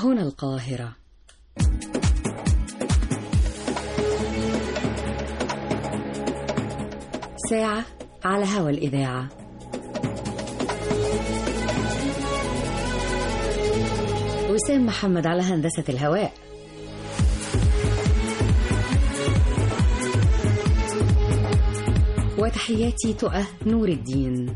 هنا القاهرة ساعة على هوا الإذاعة وسام محمد على هندسة الهواء وتحياتي تؤه نور الدين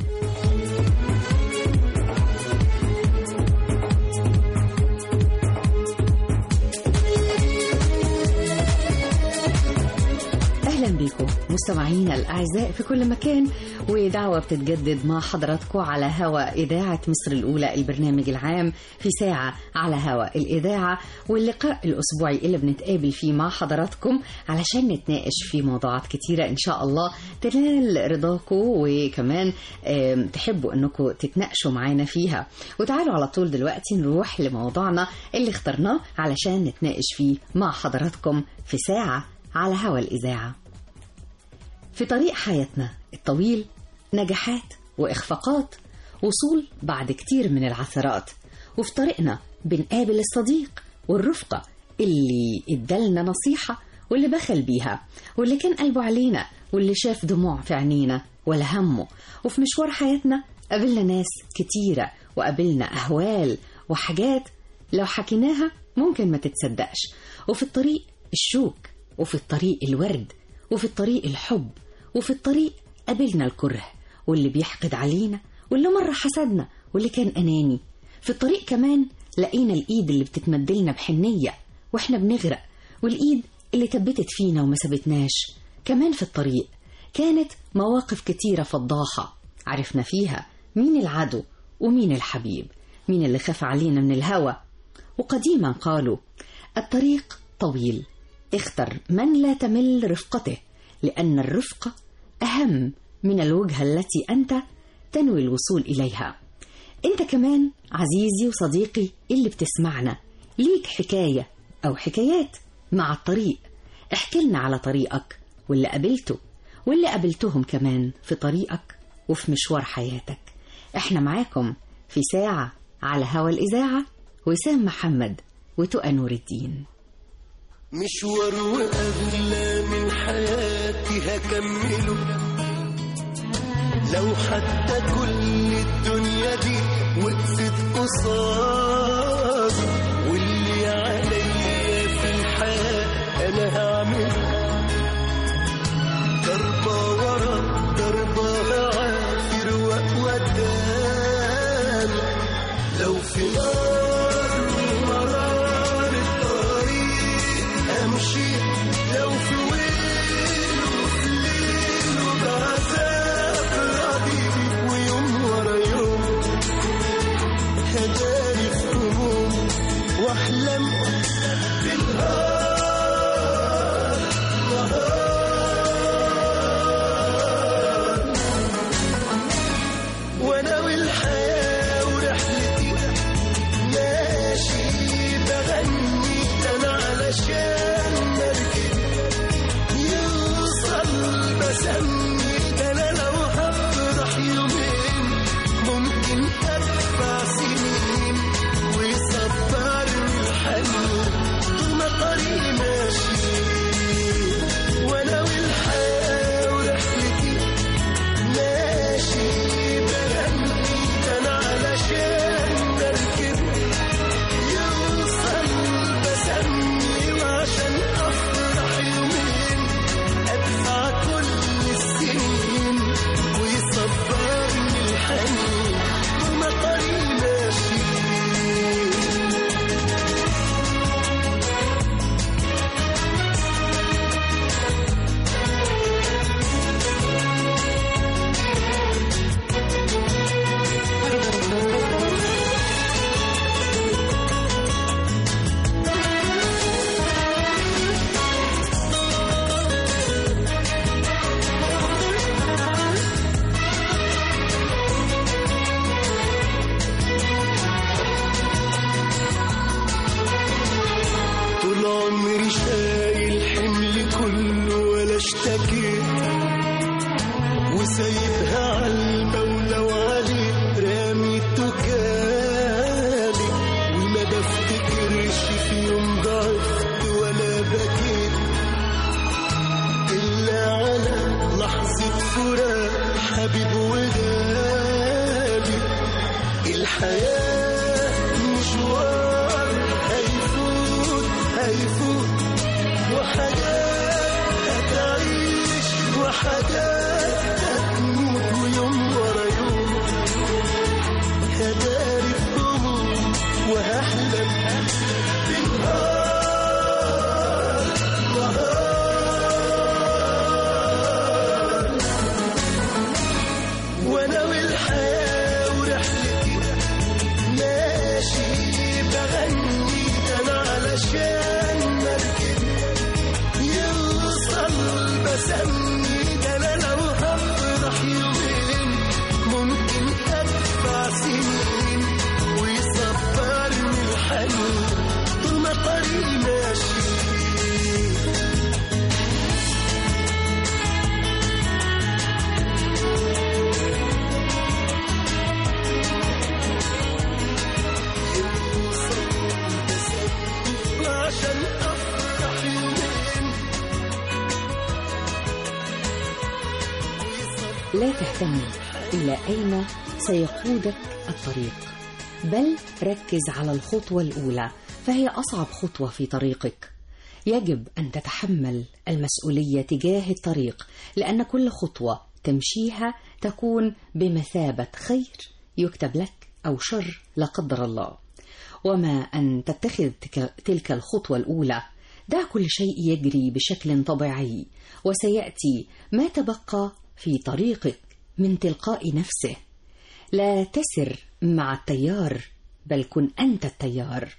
اهلا بكم مستمعينا الاعزاء في كل مكان ودعوه بتتجدد مع حضراتكم على هوا اذاعه مصر الاولى البرنامج العام في ساعه على هوا الاذاعه واللقاء الاسبوعي اللي بنتقابل فيه مع حضراتكم علشان نتناقش في موضوعات كتيره ان شاء الله تنال رضاكم وكمان آم، تحبوا انكم تتناقشوا معانا فيها وتعالوا على طول دلوقتي نروح لموضوعنا اللي اخترناه علشان نتناقش فيه مع حضراتكم في ساعه على هوا الإذاعة في طريق حياتنا الطويل نجاحات وإخفاقات وصول بعد كتير من العثرات وفي طريقنا بنقابل الصديق والرفقة اللي ادالنا نصيحة واللي بخل بيها واللي كان قلبه علينا واللي شاف دموع في عينينا ولا همه وفي مشوار حياتنا قابلنا ناس كتيرة وقابلنا أهوال وحاجات لو حكيناها ممكن ما تتصدقش وفي الطريق الشوك وفي الطريق الورد وفي الطريق الحب وفي الطريق قابلنا الكره واللي بيحقد علينا واللي مرة حسدنا واللي كان أناني في الطريق كمان لقينا الإيد اللي بتتمدلنا بحنية وإحنا بنغرق والإيد اللي تبتت فينا وما سابتناش كمان في الطريق كانت مواقف كتيرة فضاحة عرفنا فيها مين العدو ومين الحبيب مين اللي خاف علينا من الهوى وقديما قالوا الطريق طويل اختر من لا تمل رفقته لأن الرفقة أهم من الوجهة التي أنت تنوي الوصول إليها أنت كمان عزيزي وصديقي اللي بتسمعنا ليك حكاية أو حكايات مع الطريق احكي لنا على طريقك واللي قابلته واللي قابلتهم كمان في طريقك وفي مشوار حياتك احنا معاكم في ساعة على هوا الإذاعة وسام محمد وتقى نور الدين مشوار وأغلى من حياتي هكمله لو حتى كل الدنيا دي وقفت قصادي واللي عليا في الحياة أنا هعمله ضربة ورا ضربة عافر وقدام لو في نار مرار الطريق امشي لو في ويل وفي ليل وبعذاب راضي ويوم ورا يوم هداري في هموم واحلم بالنهار نهار وانا والحياه ورحلتي ماشي بغني انا علشان مركب يوصل بسمي انا لو هفرح يومين ممكن ادفع سنين ويصبرني الحنين طول ما طريقي ماشي وانا والحياه ورحلتي ماشي بغني انا علشان مركب يوصل بسمي وعشان افرح يومين ادفع كل السنين ويصبرني الحنين وما طريق ماشي طول عمري شايل حمل كله ولا اشتكيت وسايبها على المولى وعليه رامي التكالي وما بفتكر وانا والحياة ورحلتي ماشي بغني ده انا علشان مركب يوصل بسمي ده انا لو هفرح يومين ممكن ادفع سنين ويصبرني الحنين طول ما طريقي ماشي عشان افرح يومين لا تهتم إلى أين سيقودك الطريق بل ركز على الخطوة الأولى فهي أصعب خطوة في طريقك يجب أن تتحمل المسؤولية تجاه الطريق لأن كل خطوة تمشيها تكون بمثابة خير يكتب لك أو شر لا قدر الله وما أن تتخذ تك- تلك الخطوة الأولى دع كل شيء يجري بشكل طبيعي وسيأتي ما تبقى في طريقك من تلقاء نفسه لا تسر مع التيار بل كن أنت التيار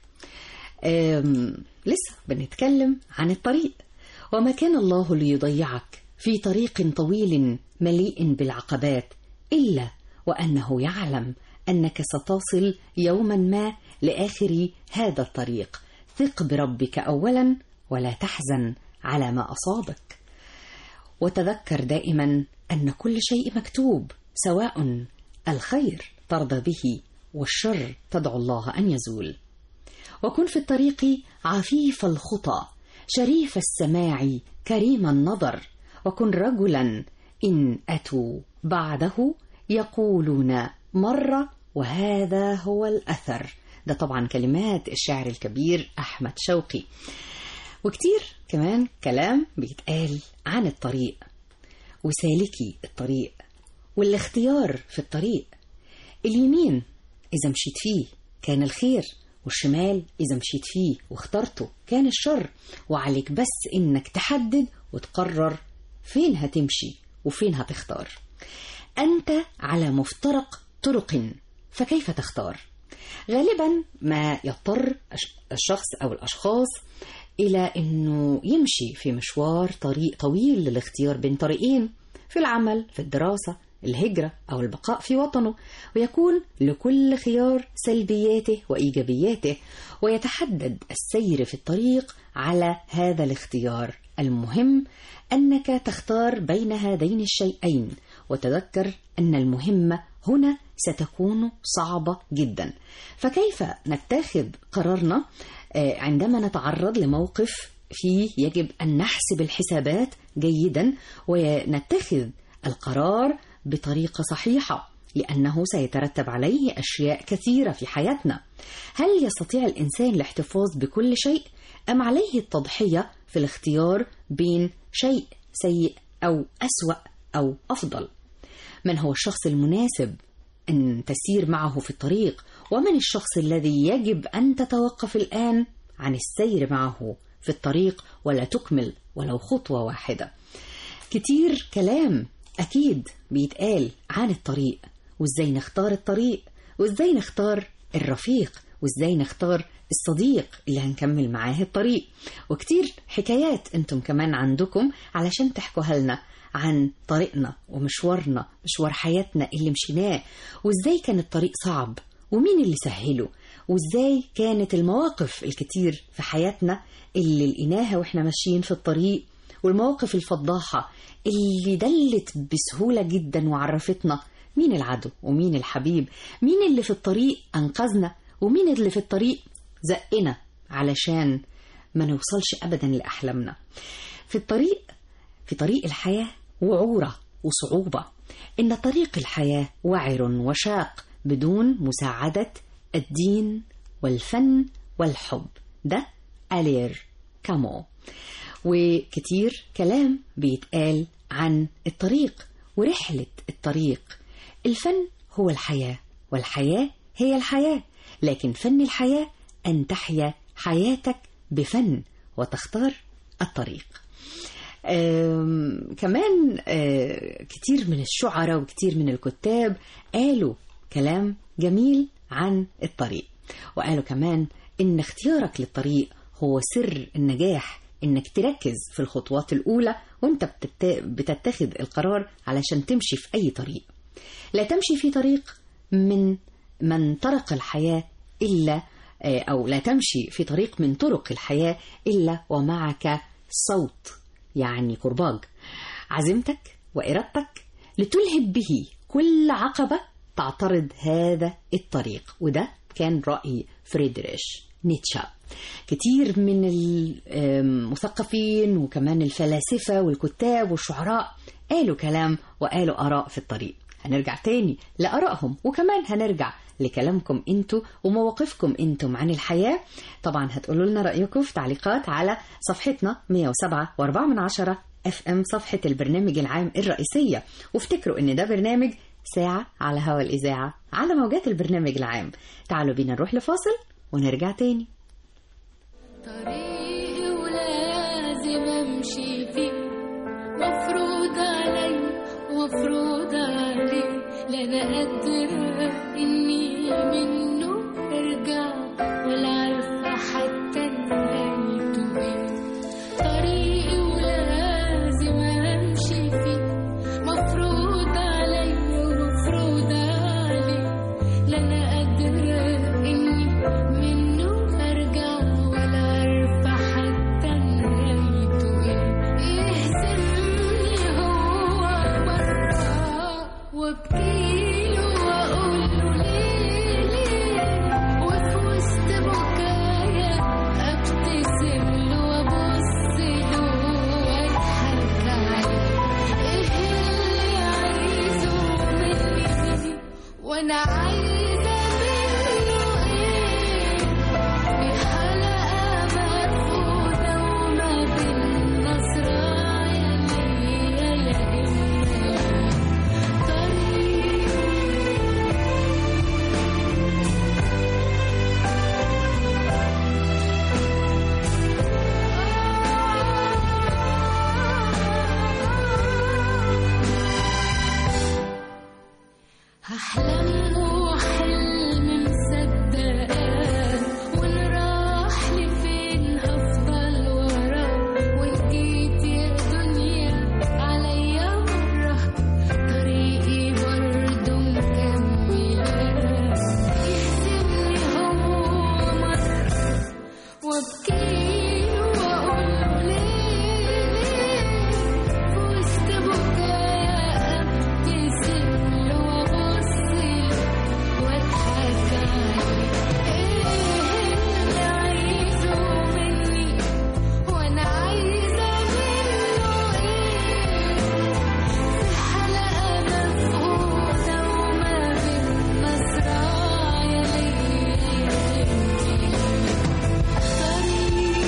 أم لسه بنتكلم عن الطريق وما كان الله ليضيعك في طريق طويل مليء بالعقبات إلا وأنه يعلم أنك ستصل يوما ما لآخر هذا الطريق ثق بربك أولا ولا تحزن على ما أصابك وتذكر دائما أن كل شيء مكتوب سواء الخير ترضى به والشر تدعو الله أن يزول وكن في الطريق عفيف الخطى شريف السماع كريم النظر وكن رجلا إن أتوا بعده يقولون مرة وهذا هو الأثر ده طبعا كلمات الشاعر الكبير أحمد شوقي وكتير كمان كلام بيتقال عن الطريق وسالكي الطريق والاختيار في الطريق اليمين إذا مشيت فيه كان الخير والشمال إذا مشيت فيه واخترته كان الشر وعليك بس إنك تحدد وتقرر فين هتمشي وفين هتختار أنت على مفترق طرق فكيف تختار؟ غالبا ما يضطر الش- الشخص أو الأشخاص إلى أنه يمشي في مشوار طريق طويل للاختيار بين طريقين في العمل في الدراسة الهجرة أو البقاء في وطنه ويكون لكل خيار سلبياته وإيجابياته ويتحدد السير في الطريق على هذا الاختيار المهم أنك تختار بين هذين الشيئين وتذكر أن المهمة هنا ستكون صعبة جدا فكيف نتخذ قرارنا آه، عندما نتعرض لموقف فيه يجب أن نحسب الحسابات جيدا ونتخذ القرار بطريقة صحيحة لأنه سيترتب عليه أشياء كثيرة في حياتنا هل يستطيع الإنسان الاحتفاظ بكل شيء أم عليه التضحية في الاختيار بين شيء سيء أو أسوأ أو أفضل من هو الشخص المناسب أن تسير معه في الطريق ومن الشخص الذي يجب أن تتوقف الآن عن السير معه في الطريق ولا تكمل ولو خطوة واحدة كتير كلام أكيد بيتقال عن الطريق وإزاي نختار الطريق وإزاي نختار الرفيق وإزاي نختار الصديق اللي هنكمل معاه الطريق وكتير حكايات انتم كمان عندكم علشان تحكوها لنا عن طريقنا ومشوارنا مشوار حياتنا اللي مشيناه وإزاي كان الطريق صعب ومين اللي سهله وإزاي كانت المواقف الكتير في حياتنا اللي لقيناها وإحنا ماشيين في الطريق والمواقف الفضاحة اللي دلت بسهولة جدا وعرفتنا مين العدو ومين الحبيب مين اللي في الطريق أنقذنا ومين اللي في الطريق زقنا علشان ما نوصلش أبدا لأحلامنا في الطريق في طريق الحياة وعورة وصعوبة إن طريق الحياة وعر وشاق بدون مساعدة الدين والفن والحب ده ألير كامو وكتير كلام بيتقال عن الطريق ورحلة الطريق الفن هو الحياة والحياة هي الحياة لكن فن الحياة أن تحيا حياتك بفن وتختار الطريق آم، كمان آه، كتير من الشعراء وكتير من الكتاب قالوا كلام جميل عن الطريق وقالوا كمان إن اختيارك للطريق هو سر النجاح إنك تركز في الخطوات الأولى وإنت بتت- بتتخذ القرار علشان تمشي في أي طريق لا تمشي في طريق من من طرق الحياة إلا آه، أو لا تمشي في طريق من طرق الحياة إلا ومعك صوت يعني كرباج عزيمتك وإرادتك لتلهب به كل عقبة تعترض هذا الطريق وده كان رأي فريدريش نيتشه كتير من المثقفين وكمان الفلاسفة والكتاب والشعراء قالوا كلام وقالوا آراء في الطريق هنرجع تاني لآرائهم وكمان هنرجع لكلامكم انتوا ومواقفكم انتم عن الحياة طبعا هتقولوا لنا رأيكم في تعليقات على صفحتنا 107 و4 من عشرة اف ام صفحة البرنامج العام الرئيسية وافتكروا ان ده برنامج ساعة على هوا الإذاعة على موجات البرنامج العام تعالوا بينا نروح لفاصل ونرجع تاني طريقي ولازم امشي فيه مفروض علي ومفروض عليه لا انا قادرة اني منه ارجع ولا عارفة حتى نهايته ايه طريقي ولازم امشي فيه مفروض علي ومفروض عليه لا انا قادرة اني منه ارجع ولا عارفة حتى نهايته ايه يهزمني هو مرة وابكيله واقوله ليه ليه وفي وسط بكايا ابتسم له وابص له واضحك عليه ايه اللي عايزه مني وانا عايزه منه ايه في حلقه مرفوضه وما بين نصرايا ليا يا إما طريق هحلم وحلم مصدقاه وان راح لفين هفضل وراه وان جيت يا دنيا عليا مرة طريقي برضه مكملة يهزمني هو مرة وابكيله واقوله ليه ليه في وسط بكايا ابتسم له وابص له واضحك عليه ايه اللي عايزه مني وانا عايزه منه ايه في حلقه مفقوده وما بين مصرايا ليا طريق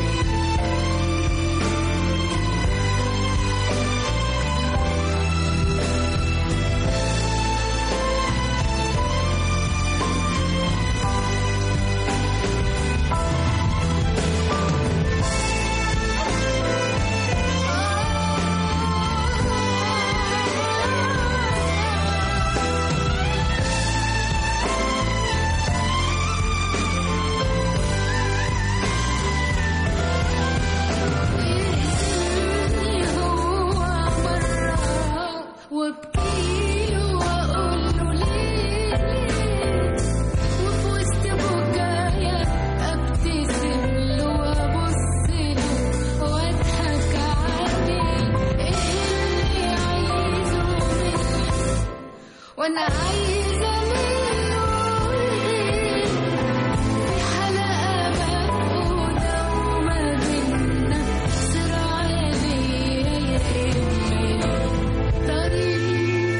يهزمني هو مرة وابكيله واقوله ليه ليه وفي وسط بكايا ابتسم له وابص له واضحك عليه ايه اللي عايزه مني وانا عايزه منه ايه في حلقة مفقودة وما بينا صراع ليا يا إما طريق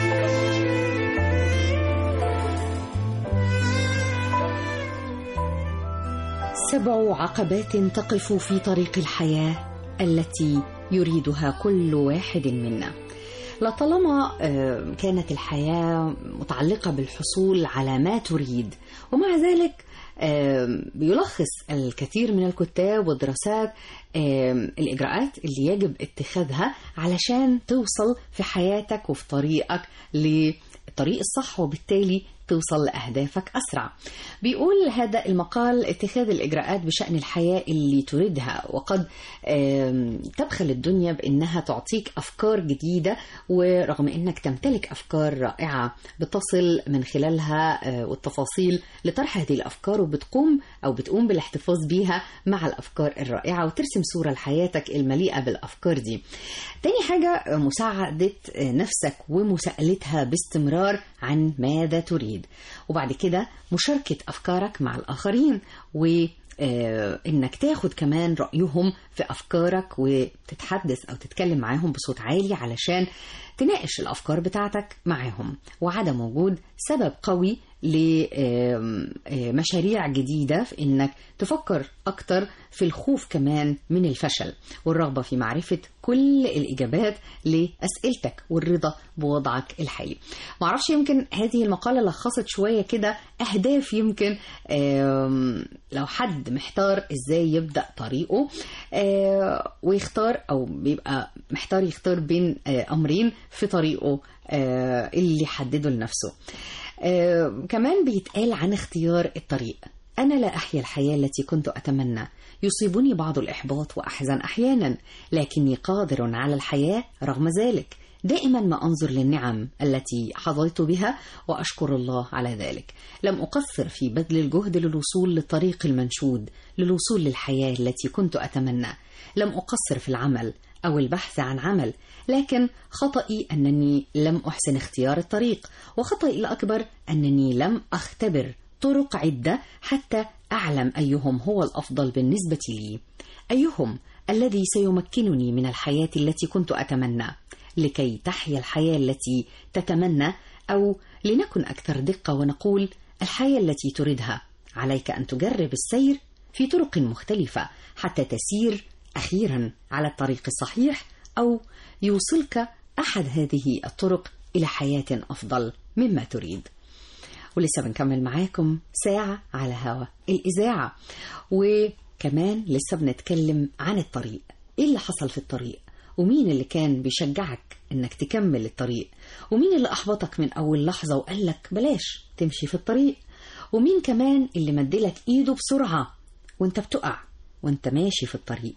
سبع عقبات تقف في طريق الحياة التي يريدها كل واحد منا لطالما آه، كانت الحياة متعلقة بالحصول على ما تريد ومع ذلك آه، بيلخص الكثير من الكتاب والدراسات آه، الإجراءات اللي يجب اتخاذها علشان توصل في حياتك وفي طريقك للطريق الصح وبالتالي توصل لأهدافك أسرع بيقول هذا المقال اتخاذ الإجراءات بشأن الحياة اللي تريدها وقد آم، تبخل الدنيا بأنها تعطيك أفكار جديدة ورغم أنك تمتلك أفكار رائعة بتصل من خلالها آه، والتفاصيل لطرح هذه الأفكار وبتقوم أو بتقوم بالاحتفاظ بيها مع الأفكار الرائعة وترسم صورة لحياتك المليئة بالأفكار دي تاني حاجة آه، مساعدة آه، نفسك ومساءلتها باستمرار عن ماذا تريد وبعد كده مشاركة أفكارك مع الآخرين و آه، انك تاخد كمان رايهم في افكارك وتتحدث او تتكلم معاهم بصوت عالي علشان تناقش الافكار بتاعتك معاهم وعدم وجود سبب قوي لمشاريع جديده في انك تفكر اكتر في الخوف كمان من الفشل والرغبه في معرفه كل الاجابات لاسئلتك والرضا بوضعك الحالي معرفش يمكن هذه المقاله لخصت شويه كده اهداف يمكن آم، لو حد محتار ازاي يبدا طريقه آه، ويختار او بيبقى محتار يختار بين آه، امرين في طريقه آه، اللي حدده لنفسه آه، كمان بيتقال عن اختيار الطريق أنا لا أحيا الحياة التي كنت أتمنى يصيبني بعض الإحباط وأحزن أحيانا لكني قادر على الحياة رغم ذلك دائما ما أنظر للنعم التي حظيت بها وأشكر الله على ذلك لم أقصر في بذل الجهد للوصول للطريق المنشود للوصول للحياة التي كنت أتمنى لم أقصر في العمل أو البحث عن عمل لكن خطئي أنني لم أحسن اختيار الطريق وخطئي الأكبر أنني لم أختبر طرق عدة حتى أعلم أيهم هو الأفضل بالنسبة لي أيهم الذي سيمكنني من الحياة التي كنت أتمنى لكي تحيا الحياة التي تتمنى أو لنكن أكثر دقة ونقول الحياة التي تريدها عليك أن تجرب السير في طرق مختلفة حتى تسير أخيرا على الطريق الصحيح أو يوصلك أحد هذه الطرق إلى حياة أفضل مما تريد ولسه بنكمل معاكم ساعة على هوا الإذاعة وكمان لسه بنتكلم عن الطريق إيه اللي حصل في الطريق ومين اللي كان بيشجعك إنك تكمل الطريق ومين اللي أحبطك من أول لحظة وقال لك بلاش تمشي في الطريق ومين كمان اللي مدلك إيده بسرعة وانت بتقع وانت ماشي في الطريق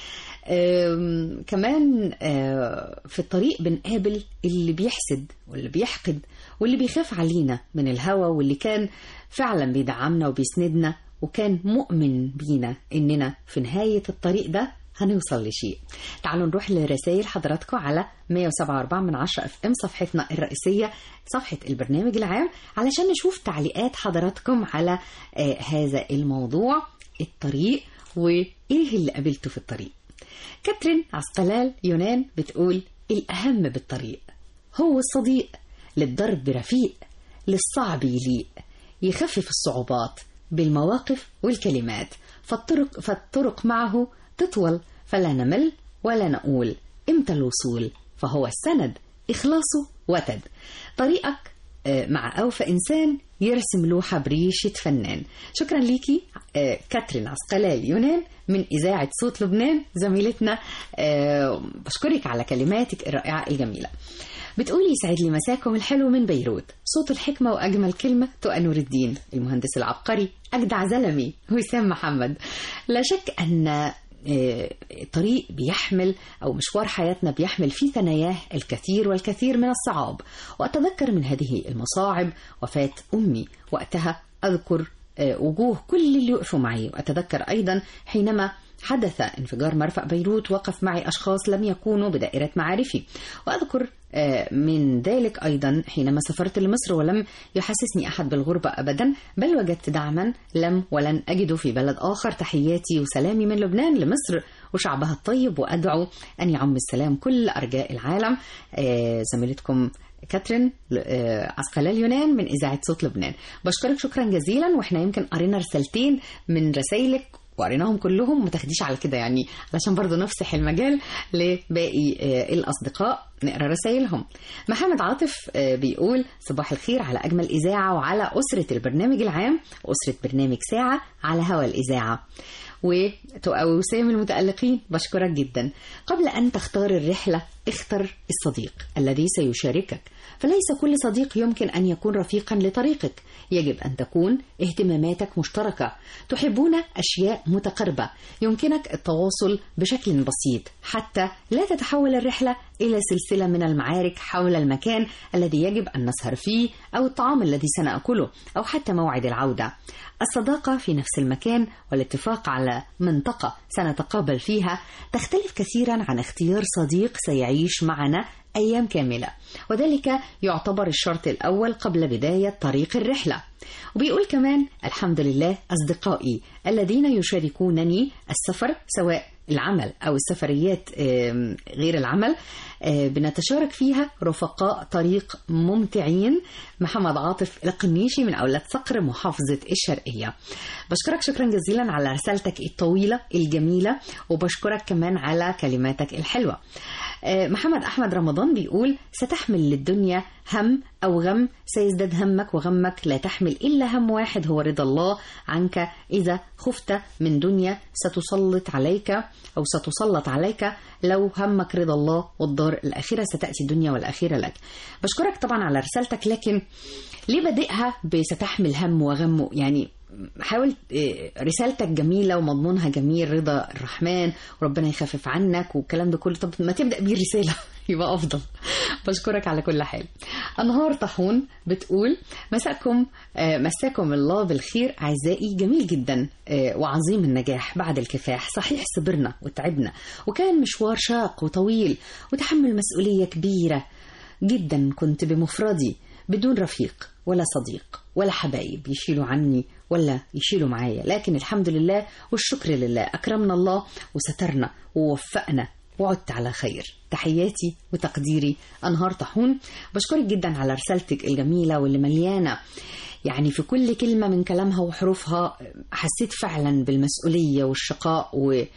آم، كمان آه، في الطريق بنقابل اللي بيحسد واللي بيحقد واللي بيخاف علينا من الهوى واللي كان فعلا بيدعمنا وبيسندنا وكان مؤمن بينا اننا في نهاية الطريق ده هنوصل لشيء تعالوا نروح لرسائل حضراتكم على 107.4 من 10 اف ام صفحتنا الرئيسية صفحة البرنامج العام علشان نشوف تعليقات حضراتكم على آه هذا الموضوع الطريق وايه اللي قابلته في الطريق كاترين عسقلال يونان بتقول الأهم بالطريق هو الصديق للضرب رفيق للصعب يليق يخفف الصعوبات بالمواقف والكلمات فالطرق, فالطرق معه تطول فلا نمل ولا نقول امتى الوصول فهو السند إخلاصه وتد طريقك آه، مع أوفى إنسان يرسم لوحة بريشة فنان شكرا ليكي آه، كاترين عسقلال يونان من إذاعة صوت لبنان زميلتنا آه، بشكرك على كلماتك الرائعة الجميلة بتقولي يسعد لي مساكم الحلو من بيروت صوت الحكمة وأجمل كلمة تقى نور الدين المهندس العبقري أجدع زلمي وسام محمد لا شك أن آه، طريق بيحمل أو مشوار حياتنا بيحمل في ثناياه الكثير والكثير من الصعاب وأتذكر من هذه المصاعب وفاة أمي وقتها أذكر آه، وجوه كل اللي وقفوا معي وأتذكر أيضا حينما حدث انفجار مرفأ بيروت وقف معي أشخاص لم يكونوا بدائرة معارفي وأذكر آه، من ذلك أيضا حينما سافرت لمصر ولم يحسسني أحد بالغربة أبدا بل وجدت دعما لم ولن أجده في بلد آخر تحياتي وسلامي من لبنان لمصر وشعبها الطيب وأدعو أن يعم السلام كل أرجاء العالم آه، زميلتكم كاترين آه، عسقلال يونان من إذاعة صوت لبنان بشكرك شكرا جزيلا وإحنا يمكن قرينا رسالتين من رسائلك وقريناهم كلهم ما تاخديش على كده يعني علشان برضو نفسح المجال لباقي آه، الأصدقاء نقرا رسائلهم محمد عاطف آه، بيقول صباح الخير على أجمل إذاعة وعلى أسرة البرنامج العام أسرة برنامج ساعة على هوا الإذاعة وتبقى وسام المتألقين بشكرك جدا قبل أن تختار الرحلة اختر الصديق الذي سيشاركك فليس كل صديق يمكن أن يكون رفيقا لطريقك يجب أن تكون اهتماماتك مشتركة تحبون أشياء متقاربة يمكنك التواصل بشكل بسيط حتى لا تتحول الرحلة إلى سلسلة من المعارك حول المكان الذي يجب أن نسهر فيه أو الطعام الذي سنأكله أو حتى موعد العودة الصداقة في نفس المكان والاتفاق على منطقة سنتقابل فيها تختلف كثيرا عن اختيار صديق سيعيش معنا أيام كاملة وذلك يعتبر الشرط الأول قبل بداية طريق الرحلة وبيقول كمان الحمد لله أصدقائي الذين يشاركونني السفر سواء العمل أو السفريات آم، غير العمل آه، بنتشارك فيها رفقاء طريق ممتعين محمد عاطف القنيشي من أولاد صقر محافظة الشرقية بشكرك شكرا جزيلا على رسالتك الطويلة الجميلة وبشكرك كمان على كلماتك الحلوة آه، محمد أحمد رمضان بيقول ستحمل للدنيا هم أو غم سيزداد همك وغمك لا تحمل إلا هم واحد هو رضا الله عنك إذا خفت من دنيا ستسلط عليك أو ستسلط عليك لو همك رضا الله والدار الآخرة ستأتي الدنيا والآخرة لك بشكرك طبعا على رسالتك لكن ليه بادئها بستحمل هم وغم يعني حاول إيه، رسالتك جميلة ومضمونها جميل رضا الرحمن وربنا يخفف عنك والكلام ده كله طب ما تبدأ بيه رسالة يبقى أفضل بشكرك على كل حال أنهار طاحون بتقول مساكم آه، مساكم الله بالخير أعزائي جميل جدا آه، وعظيم النجاح بعد الكفاح صحيح صبرنا وتعبنا وكان مشوار شاق وطويل وتحمل مسؤولية كبيرة جدا كنت بمفردي بدون رفيق ولا صديق ولا حبايب يشيلوا عني ولا يشيلوا معايا لكن الحمد لله والشكر لله أكرمنا الله وسترنا ووفقنا وعدت على خير تحياتي وتقديري أنهار طاحون بشكرك جدا على رسالتك الجميلة واللي مليانة يعني في كل كلمة من كلامها وحروفها حسيت فعلا بالمسؤولية والشقاء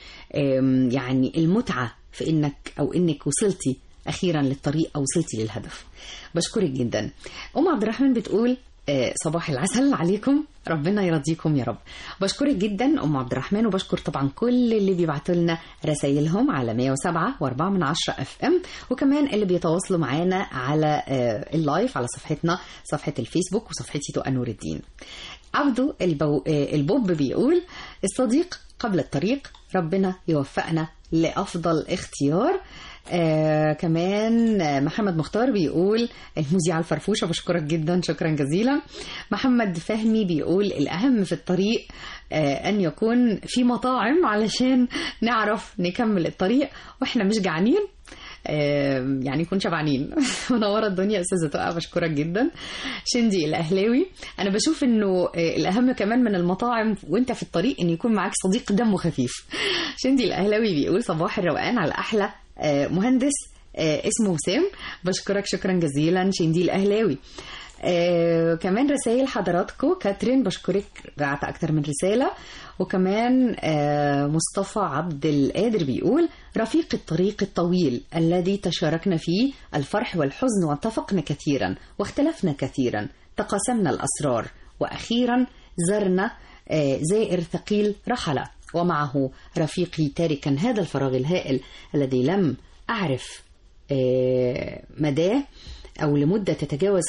ويعني المتعة في إنك أو إنك وصلتي أخيرا للطريق أو وصلتي للهدف بشكرك جدا أم عبد الرحمن بتقول آه، صباح العسل عليكم ربنا يرضيكم يا رب بشكرك جدا ام عبد الرحمن وبشكر طبعا كل اللي بيبعتوا لنا رسائلهم على 107 و4 من 10 اف ام وكمان اللي بيتواصلوا معانا على آه، اللايف على صفحتنا صفحه الفيسبوك وصفحتي تقى نور الدين عبدو البو... آه، البوب بيقول الصديق قبل الطريق ربنا يوفقنا لافضل اختيار آه كمان آه، محمد مختار بيقول المذيعة الفرفوشة بشكرك جدا شكرا جزيلا محمد فهمي بيقول الأهم في الطريق آه أن يكون في مطاعم علشان نعرف نكمل الطريق وإحنا مش جعانين آه، يعني نكون شبعانين منوره الدنيا استاذه تقى بشكرك جدا شندي الاهلاوي انا بشوف انه آه، الاهم كمان من المطاعم وانت في الطريق ان يكون معاك صديق دمه خفيف شندي الاهلاوي بيقول صباح الروقان على احلى آه، مهندس آه، اسمه وسام بشكرك شكرا جزيلا شندي الاهلاوي آه كمان رسائل حضراتكم كاترين بشكرك بعت اكتر من رساله وكمان آه مصطفى عبد القادر بيقول رفيق الطريق الطويل الذي تشاركنا فيه الفرح والحزن واتفقنا كثيرا واختلفنا كثيرا تقاسمنا الاسرار واخيرا زرنا آه زائر ثقيل رحل ومعه رفيقي تاركا هذا الفراغ الهائل الذي لم اعرف آه مداه أو لمدة تتجاوز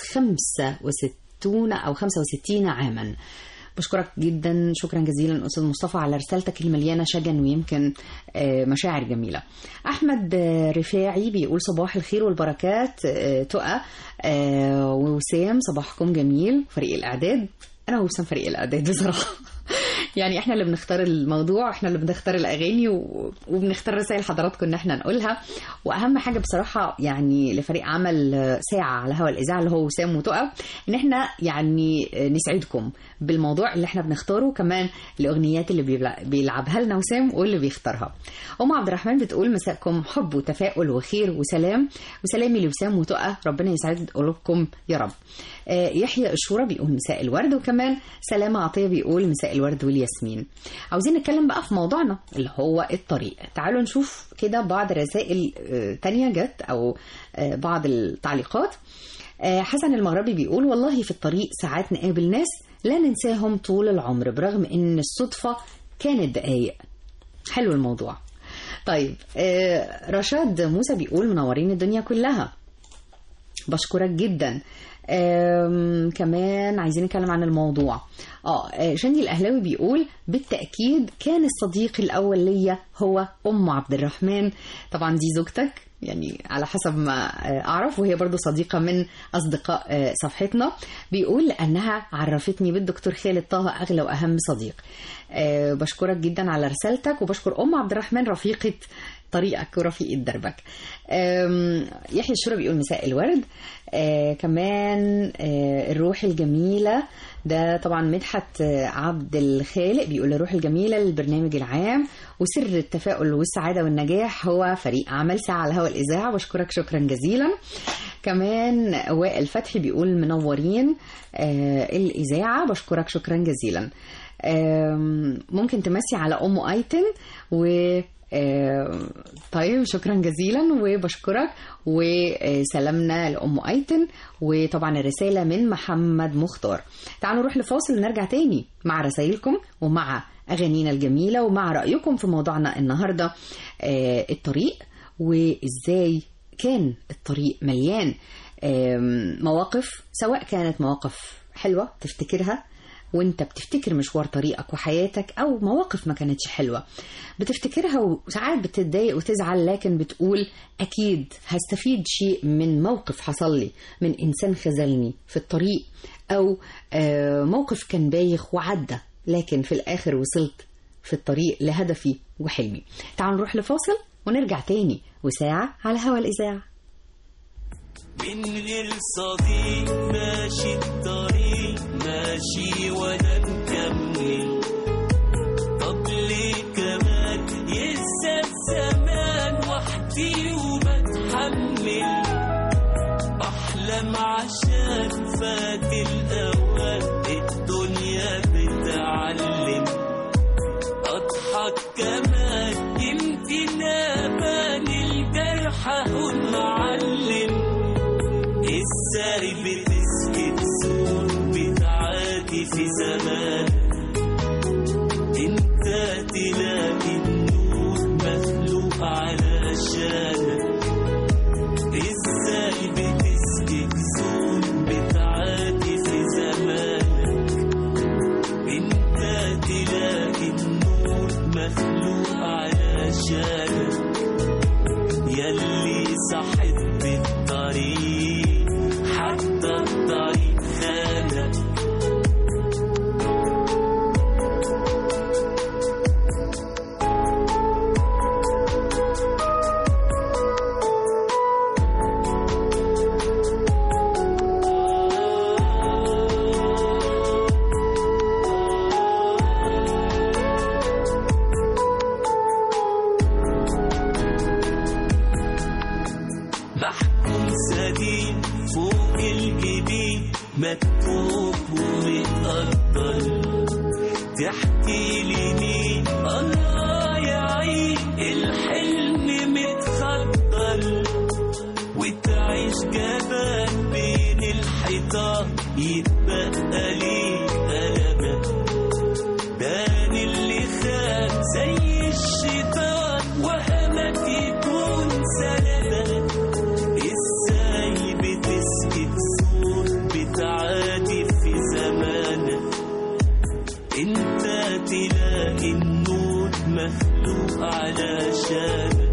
65 أو 65 عاما بشكرك جدا شكرا جزيلا أستاذ مصطفى على رسالتك المليانة شجن ويمكن آه، مشاعر جميلة أحمد آه، رفاعي بيقول صباح الخير والبركات آه، تقى آه، ووسام صباحكم جميل فريق الإعداد أنا ووسام فريق الإعداد بصراحة يعني احنا اللي بنختار الموضوع احنا اللي بنختار الاغاني و... وبنختار رسائل حضراتكم ان احنا نقولها واهم حاجه بصراحه يعني لفريق عمل ساعه على هوا الاذاعه اللي هو وسام وتقى ان احنا يعني نسعدكم بالموضوع اللي احنا بنختاره كمان الاغنيات اللي بيبلع- بيلعبها لنا وسام واللي بيختارها ام عبد الرحمن بتقول مساءكم حب وتفاؤل وخير وسلام وسلامي لوسام وتقى ربنا يسعد قلوبكم يا رب آه، يحيى الشورى بيقول مساء الورد وكمان سلامة عطية بيقول مساء الورد والياسمين ياسمين عاوزين نتكلم بقى في موضوعنا اللي هو الطريق تعالوا نشوف كده بعض الرسائل آه، تانية جت أو آه، بعض التعليقات آه، حسن المغربي بيقول والله في الطريق ساعات نقابل ناس لا ننساهم طول العمر برغم ان الصدفة كانت دقايق حلو الموضوع طيب آه، رشاد موسى بيقول منورين الدنيا كلها بشكرك جدا آم، كمان عايزين نتكلم عن الموضوع اه آه، شندي الاهلاوي بيقول بالتاكيد كان الصديق الاول ليا هو ام عبد الرحمن طبعا دي زوجتك يعني على حسب ما آه، اعرف وهي برضو صديقه من اصدقاء آه، صفحتنا بيقول لانها عرفتني بالدكتور خالد طه اغلى واهم صديق آه، بشكرك جدا على رسالتك وبشكر ام عبد الرحمن رفيقه طريقك ورفيقة دربك أم، يحيى الشورى بيقول مساء الورد آه كمان آه الروح الجميلة ده طبعا مدحت آه، عبد الخالق بيقول الروح الجميلة للبرنامج العام وسر التفاؤل والسعادة والنجاح هو فريق عمل ساعة على هواء الإذاعة بشكرك شكرا جزيلا كمان وائل فتحي بيقول منورين آه الإذاعة بشكرك شكرا جزيلا آم، ممكن تمسي على أم أيتن و آم، طيب شكرا جزيلا وبشكرك وسلامنا لأم أيتن وطبعا الرسالة من محمد مختار تعالوا نروح لفاصل ونرجع تاني مع رسائلكم ومع أغانينا الجميلة ومع رأيكم في موضوعنا النهاردة آه، الطريق وإزاي كان الطريق مليان آم، مواقف سواء كانت مواقف حلوة تفتكرها وانت بتفتكر مشوار طريقك وحياتك او مواقف ما كانتش حلوة بتفتكرها وساعات بتتضايق وتزعل لكن بتقول اكيد هستفيد شيء من موقف حصل لي من انسان خذلني في الطريق او آه، موقف كان بايخ وعدى لكن في الاخر وصلت في الطريق لهدفي وحلمي تعالوا نروح لفاصل ونرجع تاني وساعة على هوا الإذاعة من غير صديق ماشي الطريق ماشي وانا مكمل طب ليه كمان ينسى الزمان وحدي وبتحمل احلم عشان فات الاوان الدنيا بتعلم اضحك كمان يمكن ابان الجرح اهو معلم ازاي بتسكت سور بتعادي في زمان انت تلاقي النور مخلوق علشانك ازاي بتسكت سور بتعادي في زمانك انت تلاقي النور مخلوق علشانك يلي صاحب الطريق حتى الطريق خانك محكوم سديد فوق الجبين مكتوب ومتقدر تحكي لي مين الله يعين الحلم متخطر وتعيش جبل بين الحيطان يتبقى ليك ألمك بان اللي خان زي الشيطان وهمك يكون سلامك ازاي بتسكت صوت بتعادي في زمانك انت تلاقي النور مخلوق علشانك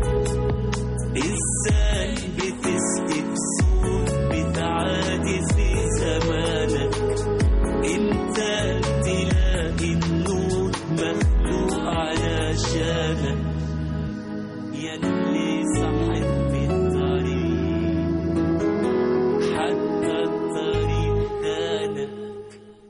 ازاي بتسكت صوت بتعادي في زمانك انت تلاقي النور مخلوق علشانك يلي صاحب الطريق حتى الطريق خانك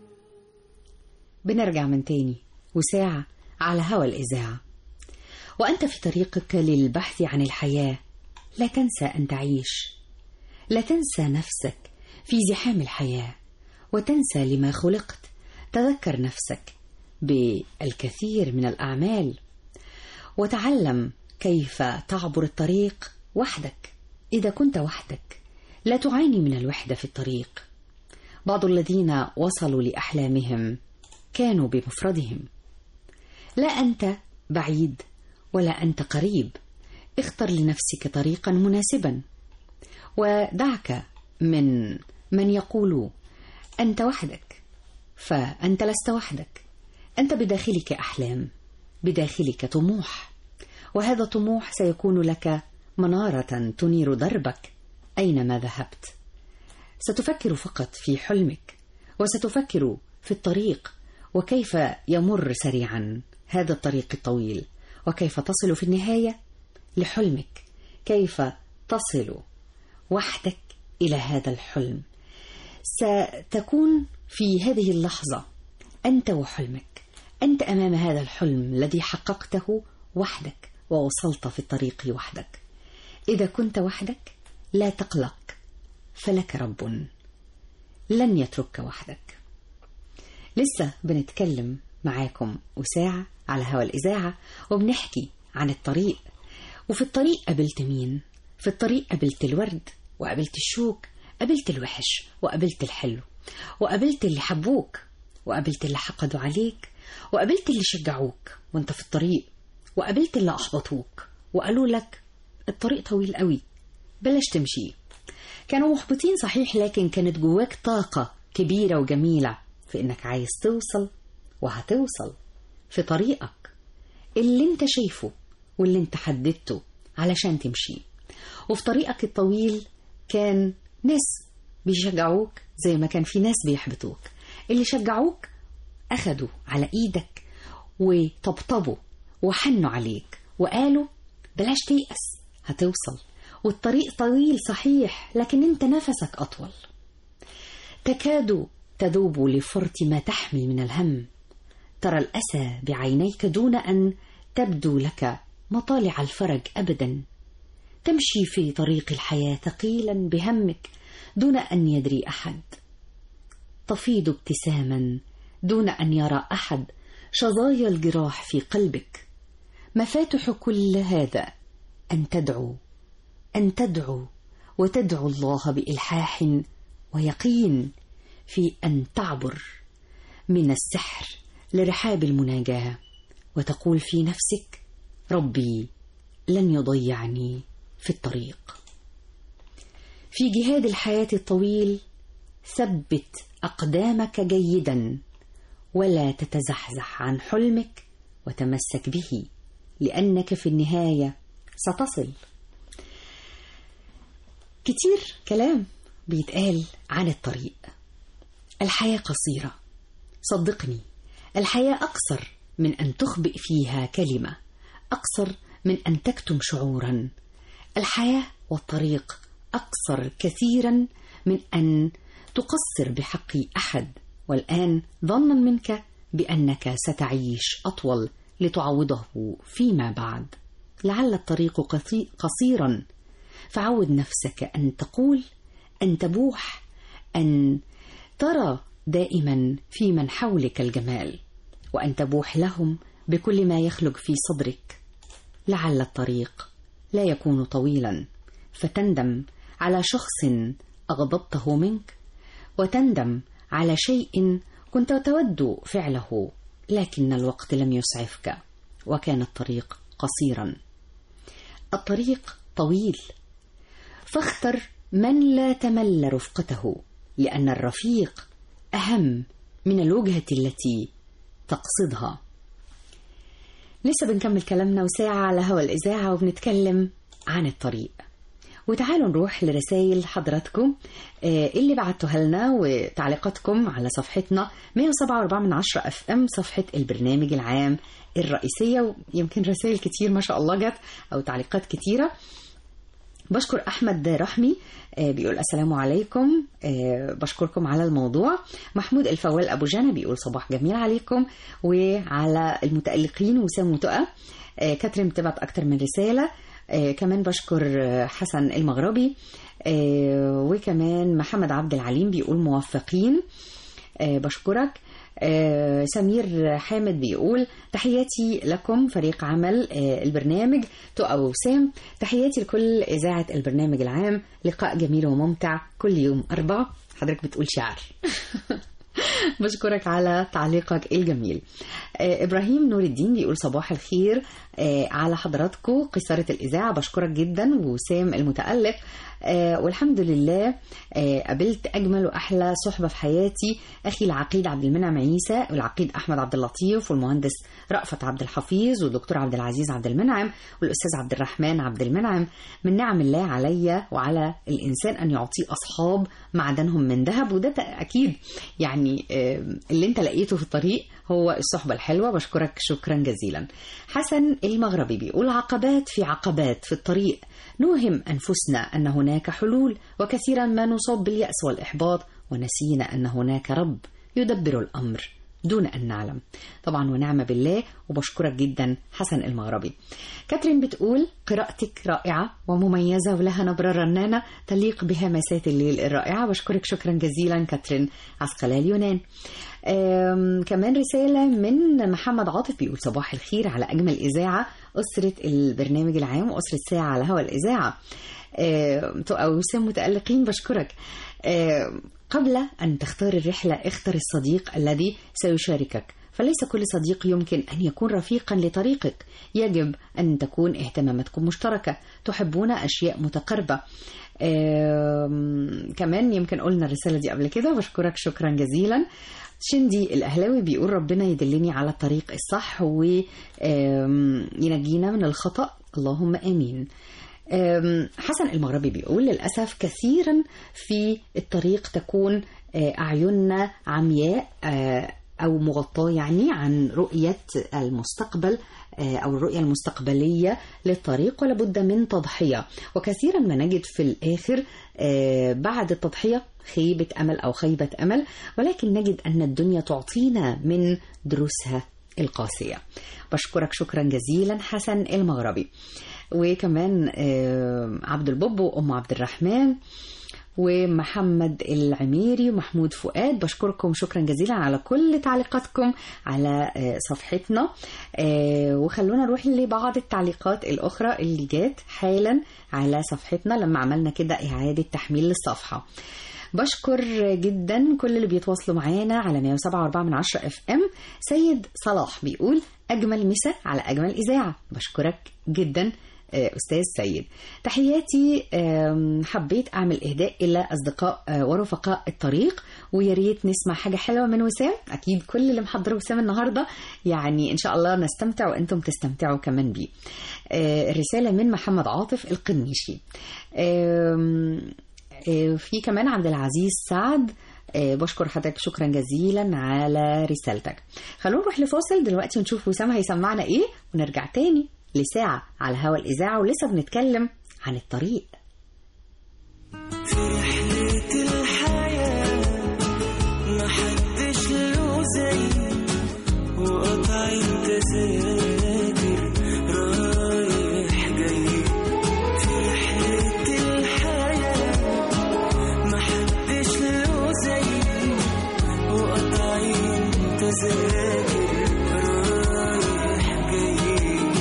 بنرجع من تاني وساعة على هوا الإذاعة وأنت في طريقك للبحث عن الحياة لا تنسى أن تعيش لا تنسى نفسك في زحام الحياة وتنسى لما خلقت تذكر نفسك بالكثير من الأعمال وتعلم كيف تعبر الطريق وحدك إذا كنت وحدك لا تعاني من الوحدة في الطريق بعض الذين وصلوا لأحلامهم كانوا بمفردهم لا أنت بعيد ولا أنت قريب اختر لنفسك طريقا مناسبا ودعك من من يقول أنت وحدك فأنت لست وحدك أنت بداخلك أحلام بداخلك طموح وهذا الطموح سيكون لك منارة تنير دربك أينما ذهبت ستفكر فقط في حلمك وستفكر في الطريق وكيف يمر سريعا هذا الطريق الطويل وكيف تصل في النهاية لحلمك كيف تصل وحدك إلى هذا الحلم ستكون في هذه اللحظة أنت وحلمك أنت أمام هذا الحلم الذي حققته وحدك ووصلت في الطريق وحدك إذا كنت وحدك لا تقلق فلك رب لن يتركك وحدك لسه بنتكلم معاكم وساعة على هوا الإذاعة وبنحكي عن الطريق وفي الطريق قابلت مين؟ في الطريق قابلت الورد وقابلت الشوك قابلت الوحش وقابلت الحلو وقابلت اللي حبوك وقابلت اللي حقدوا عليك وقابلت اللي شجعوك وانت في الطريق وقابلت اللي أحبطوك وقالوا لك الطريق طويل قوي بلاش تمشي كانوا محبطين صحيح لكن كانت جواك طاقة كبيرة وجميلة في إنك عايز توصل وهتوصل في طريقك اللي انت شايفه واللي انت حددته علشان تمشي وفي طريقك الطويل كان ناس بيشجعوك زي ما كان في ناس بيحبطوك اللي شجعوك أخدوا على إيدك وطبطبوا وحنوا عليك وقالوا بلاش تيأس هتوصل والطريق طويل صحيح لكن انت نفسك أطول تكاد تذوب لفرط ما تحمل من الهم ترى الأسى بعينيك دون أن تبدو لك مطالع الفرج أبدا تمشي في طريق الحياة ثقيلا بهمك دون أن يدري أحد تفيض ابتساما دون أن يرى أحد شظايا الجراح في قلبك مفاتح كل هذا أن تدعو أن تدعو وتدعو الله بإلحاح ويقين في أن تعبر من السحر لرحاب المناجاة وتقول في نفسك ربي لن يضيعني في الطريق في جهاد الحياة الطويل ثبت أقدامك جيدا ولا تتزحزح عن حلمك وتمسك به لأنك في النهاية ستصل كتير كلام بيتقال عن الطريق الحياة قصيرة صدقني الحياة أقصر من أن تخبئ فيها كلمة أقصر من أن تكتم شعورا الحياة والطريق أقصر كثيرا من أن تقصر بحق أحد والآن ظنا منك بأنك ستعيش أطول لتعوضه فيما بعد لعل الطريق قصي- قصيرا فعود نفسك أن تقول أن تبوح أن ترى دائما في من حولك الجمال وأن تبوح لهم بكل ما يخلق في صدرك لعل الطريق لا يكون طويلا فتندم على شخص أغضبته منك وتندم على شيء كنت تود فعله لكن الوقت لم يسعفك وكان الطريق قصيرا الطريق طويل فاختر من لا تمل رفقته لأن الرفيق أهم من الوجهة التي تقصدها لسه بنكمل كلامنا وساعة على هوا الإذاعة وبنتكلم عن الطريق وتعالوا نروح لرسائل حضراتكم آه، اللي بعتوها لنا وتعليقاتكم على صفحتنا 107.4 من 10 اف ام صفحة البرنامج العام الرئيسية ويمكن رسائل كتير ما شاء الله جت أو تعليقات كتيرة بشكر احمد رحمي آه، بيقول السلام عليكم آه، بشكركم على الموضوع محمود الفوال ابو جنى بيقول صباح جميل عليكم وعلى المتالقين وسام وتقى آه، كاترين بتبعت اكتر من رساله آه، كمان بشكر آه، حسن المغربي آه، وكمان محمد عبد العليم بيقول موفقين آه، بشكرك آه، سمير حامد بيقول تحياتي لكم فريق عمل آه، البرنامج تقى وسام تحياتي لكل إذاعة البرنامج العام لقاء جميل وممتع كل يوم أربعة حضرتك بتقول شعر بشكرك على تعليقك الجميل آه، إبراهيم نور الدين بيقول صباح الخير آه، على حضراتكم قصارة الإذاعة بشكرك جدا وسام المتألق آه، والحمد لله آه، قابلت أجمل وأحلى صحبة في حياتي أخي العقيد عبد المنعم عيسى والعقيد أحمد عبد اللطيف والمهندس رأفت عبد الحفيظ والدكتور عبد العزيز عبد المنعم والأستاذ عبد الرحمن عبد المنعم من نعم الله عليا وعلى الإنسان أن يعطيه أصحاب معدنهم من ذهب وده أكيد يعني آه، اللي أنت لقيته في الطريق هو الصحبة الحلوة بشكرك شكرا جزيلا حسن المغربي بيقول عقبات في عقبات في الطريق نوهم أنفسنا أن هناك حلول وكثيرا ما نصاب باليأس والإحباط ونسينا أن هناك رب يدبر الأمر دون أن نعلم طبعا ونعم بالله وبشكرك جدا حسن المغربي كاترين بتقول قراءتك رائعة ومميزة ولها نبرة رنانة تليق بهمسات الليل الرائعة بشكرك شكرا جزيلا كاترين عسقلال يونان آم، كمان رسالة من محمد عاطف بيقول صباح الخير على أجمل إذاعة أسرة البرنامج العام وأسرة ساعة على هوا الإذاعة آم، تبقى وسام متألقين بشكرك آم، قبل أن تختار الرحلة اختر الصديق الذي سيشاركك فليس كل صديق يمكن أن يكون رفيقا لطريقك يجب أن تكون اهتماماتكم مشتركة تحبون أشياء متقاربة آم، كمان يمكن قلنا الرسالة دي قبل كده بشكرك شكرا جزيلا شندي الأهلاوي بيقول ربنا يدلني على الطريق الصح وينجينا من الخطأ اللهم آمين أم، حسن المغربي بيقول للأسف كثيرا في الطريق تكون آه، أعيننا عمياء آه، أو مغطاة يعني عن رؤية المستقبل آه، أو الرؤية المستقبلية للطريق ولابد من تضحية وكثيرا ما نجد في الآخر آه، بعد التضحية خيبة أمل أو خيبة أمل ولكن نجد أن الدنيا تعطينا من دروسها القاسية بشكرك شكرا جزيلا حسن المغربي وكمان آه، عبد البب وأم عبد الرحمن ومحمد العميري ومحمود فؤاد بشكركم شكرا جزيلا على كل تعليقاتكم على آه، صفحتنا آه، وخلونا نروح لبعض التعليقات الأخرى اللي جات حالا على صفحتنا لما عملنا كده إعادة تحميل للصفحة بشكر جدا كل اللي بيتواصلوا معانا على 107.4 من 10 اف ام سيد صلاح بيقول اجمل مسا على اجمل اذاعه بشكرك جدا آه، استاذ سيد تحياتي آم، حبيت اعمل اهداء الى اصدقاء آه، ورفقاء الطريق ويا ريت نسمع حاجه حلوه من وسام اكيد كل اللي محضر وسام النهارده يعني ان شاء الله نستمتع وانتم تستمتعوا كمان بيه آه، الرساله من محمد عاطف القنيشي آم، آه، في كمان عبد العزيز سعد آه، بشكر حضرتك شكرا جزيلا على رسالتك خلونا نروح لفاصل دلوقتي ونشوف وسام هيسمعنا ايه ونرجع تاني لساعة على هوا الإذاعة ولسه بنتكلم عن الطريق في رحلة الحياة محدش له زي وقطع تذاكر رايح جاي في رحلة الحياة محدش له زي وقطع تذاكر رايح جاي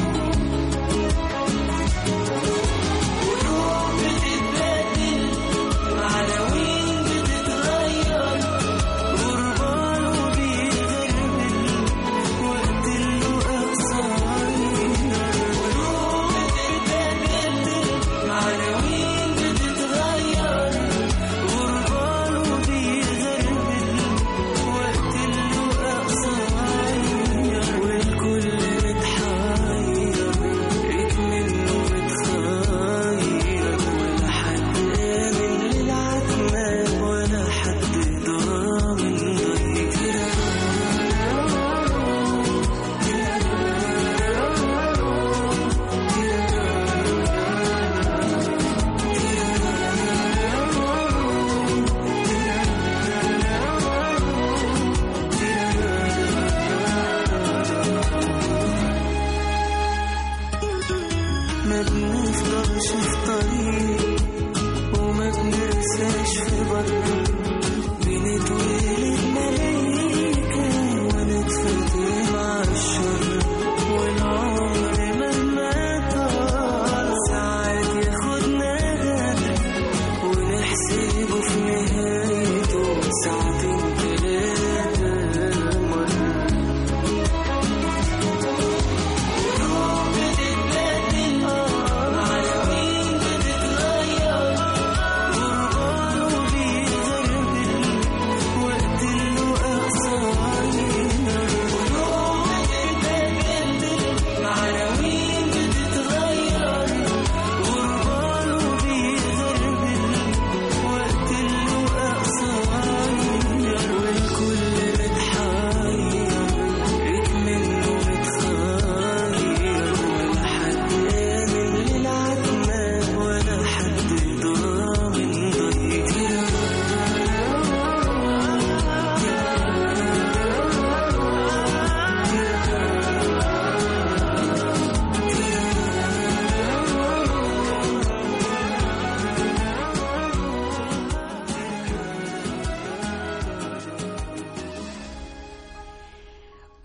قلوب بتتبدل عناوين بتتغير غربان وبيتغربل وقت اللقاء صغير قلوب بتتبدل عناوين بتتغير غربان وبيتغربل وقت اللقاء صغير والكل متحير منه متخير ولا حد آمن للعتمة ولا حد ضامن ضيق ما بنفضلش في طريق وما بنرساش في بر بنتولد ملايكة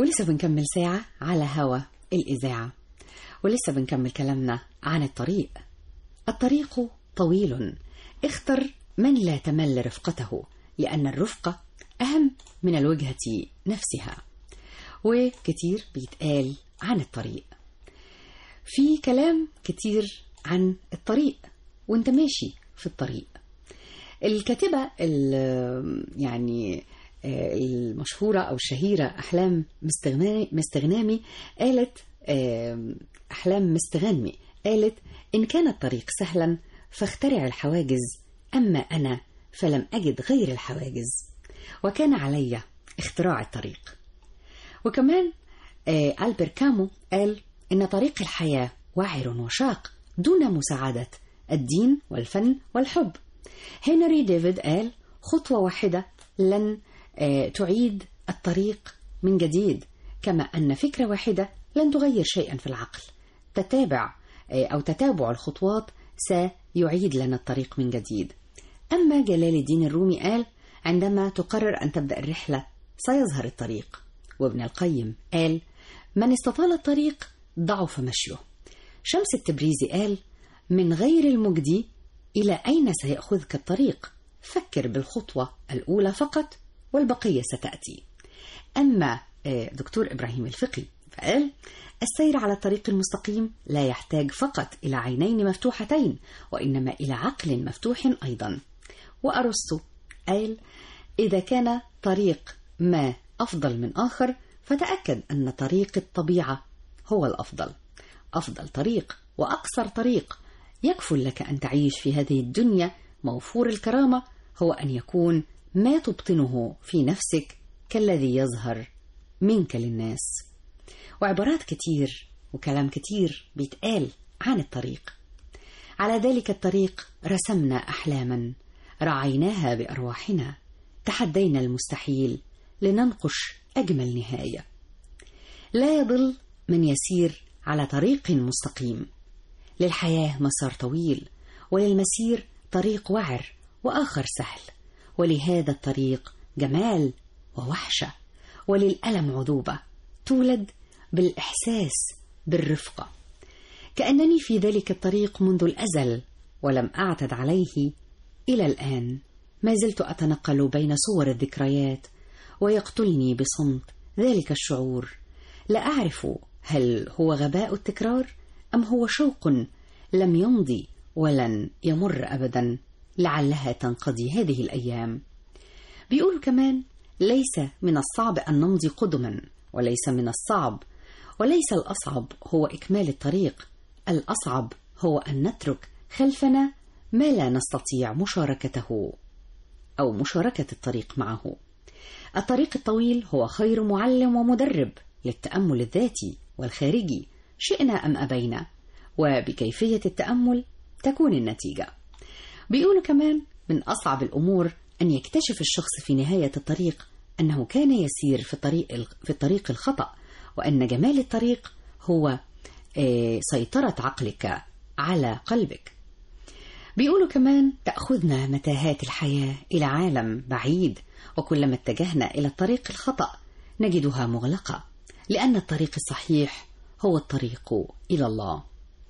ولسه بنكمل ساعة على هوا الإذاعة ولسه بنكمل كلامنا عن الطريق الطريق طويل اختر من لا تمل رفقته لأن الرفقة أهم من الوجهة نفسها وكتير بيتقال عن الطريق في كلام كتير عن الطريق وانت ماشي في الطريق الكاتبة ال- يعني آه، المشهورة أو الشهيرة أحلام مستغنامي, مستغنامي قالت آه، أحلام مستغنمي قالت إن كان الطريق سهلا فاخترع الحواجز أما أنا فلم أجد غير الحواجز وكان علي اختراع الطريق وكمان آه، ألبر كامو قال إن طريق الحياة وعر وشاق دون مساعدة الدين والفن والحب هنري ديفيد قال خطوة واحدة لن آه، تعيد الطريق من جديد كما أن فكرة واحدة لن تغير شيئا في العقل تتابع آه، أو تتابع الخطوات سيعيد لنا الطريق من جديد أما جلال الدين الرومي قال عندما تقرر أن تبدأ الرحلة سيظهر الطريق وابن القيم قال من استطال الطريق ضعف مشيه شمس التبريزي قال من غير المجدي إلى أين سيأخذك الطريق فكر بالخطوة الأولى فقط والبقية ستأتي أما آه، دكتور إبراهيم الفقي فقال السير على الطريق المستقيم لا يحتاج فقط إلى عينين مفتوحتين وإنما إلى عقل مفتوح أيضا وأرسطو قال إذا كان طريق ما أفضل من آخر فتأكد أن طريق الطبيعة هو الأفضل أفضل طريق وأقصر طريق يكفل لك أن تعيش في هذه الدنيا موفور الكرامة هو أن يكون ما تبطنه في نفسك كالذي يظهر منك للناس وعبارات كتير وكلام كتير بيتقال عن الطريق على ذلك الطريق رسمنا أحلاما رعيناها بأرواحنا تحدينا المستحيل لننقش أجمل نهاية لا يضل من يسير على طريق مستقيم للحياة مسار طويل وللمسير طريق وعر وآخر سهل ولهذا الطريق جمال ووحشة وللألم عذوبة تولد بالإحساس بالرفقة كأنني في ذلك الطريق منذ الأزل ولم أعتد عليه إلى الآن ما زلت أتنقل بين صور الذكريات ويقتلني بصمت ذلك الشعور لا أعرف هل هو غباء التكرار أم هو شوق لم يمضي ولن يمر أبدا لعلها تنقضي هذه الأيام بيقولوا كمان ليس من الصعب أن نمضي قدما وليس من الصعب وليس الأصعب هو إكمال الطريق الأصعب هو أن نترك خلفنا ما لا نستطيع مشاركته أو مشاركة الطريق معه الطريق الطويل هو خير معلم ومدرب للتأمل الذاتي والخارجي شئنا أم أبينا وبكيفية التأمل تكون النتيجة بيقولوا كمان من أصعب الأمور أن يكتشف الشخص في نهاية الطريق أنه كان يسير في الطريق في الطريق الخطأ وأن جمال الطريق هو آه، سيطرة عقلك على قلبك بيقولوا كمان تأخذنا متاهات الحياة إلى عالم بعيد وكلما اتجهنا إلى الطريق الخطأ نجدها مغلقة لأن الطريق الصحيح هو الطريق إلى الله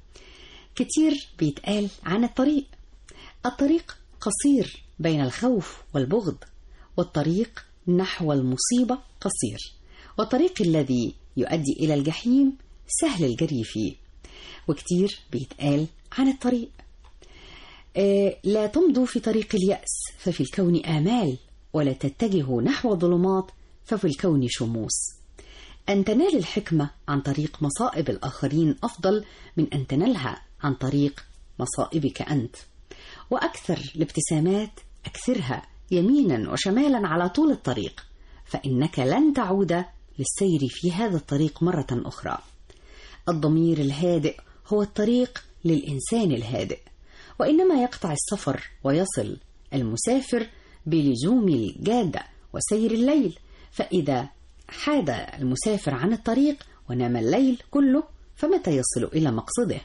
كتير بيتقال عن الطريق الطريق قصير بين الخوف والبغض والطريق نحو المصيبة قصير والطريق الذي يؤدي إلى الجحيم سهل الجري فيه وكتير بيتقال عن الطريق آه، لا تمضوا في طريق اليأس ففي الكون آمال ولا تتجهوا نحو الظلمات ففي الكون شموس أن تنال الحكمة عن طريق مصائب الآخرين أفضل من أن تنالها عن طريق مصائبك أنت وأكثر الابتسامات أكثرها يمينا وشمالا على طول الطريق فإنك لن تعود للسير في هذا الطريق مرة أخرى الضمير الهادئ هو الطريق للإنسان الهادئ وإنما يقطع السفر ويصل المسافر بلزوم الجادة وسير الليل فإذا حاد المسافر عن الطريق ونام الليل كله فمتى يصل إلى مقصده